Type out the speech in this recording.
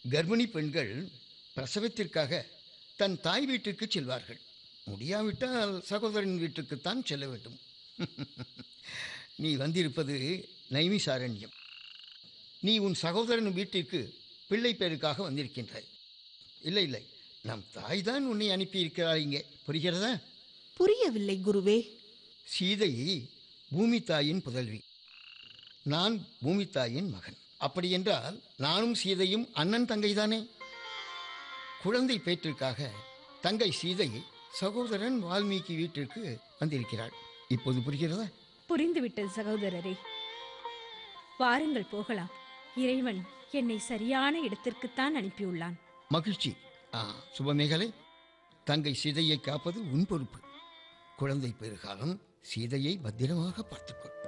கர்ப்பிணி பெண்கள் பிரசவத்திற்காக தன் தாய் வீட்டிற்கு செல்வார்கள் முடியாவிட்டால் சகோதரன் வீட்டுக்குத்தான் செல்ல வேண்டும் நீ வந்திருப்பது நைமிசாரண்யம் நீ உன் சகோதரன் வீட்டிற்கு பிள்ளை பேருக்காக வந்திருக்கின்றாய் இல்லை இல்லை நம் தாய் தான் உன்னை அனுப்பியிருக்கிறாய் இங்கே புரிகிறதா புரியவில்லை குருவே சீதை பூமி தாயின் புதல்வி நான் பூமி தாயின் மகன் அப்படியென்றால் நானும் சீதையும் அண்ணன் தங்கைதானே குழந்தை பேற்றிற்காக தங்கை சீதை சகோதரன் வால்மீகி வீட்டிற்கு வந்திருக்கிறாள் இப்போது புரிகிறதா புரிந்துவிட்டது சகோதரரே வாருங்கள் போகலாம் இறைவன் என்னை சரியான இடத்திற்குத்தான் அனுப்பியுள்ளான் மகிழ்ச்சி ஆ சுபமேகலை தங்கை சீதையை காப்பது உன் பொறுப்பு குழந்தை பெருகாலம் சீதையை பத்திரமாக பார்த்துக்கொள்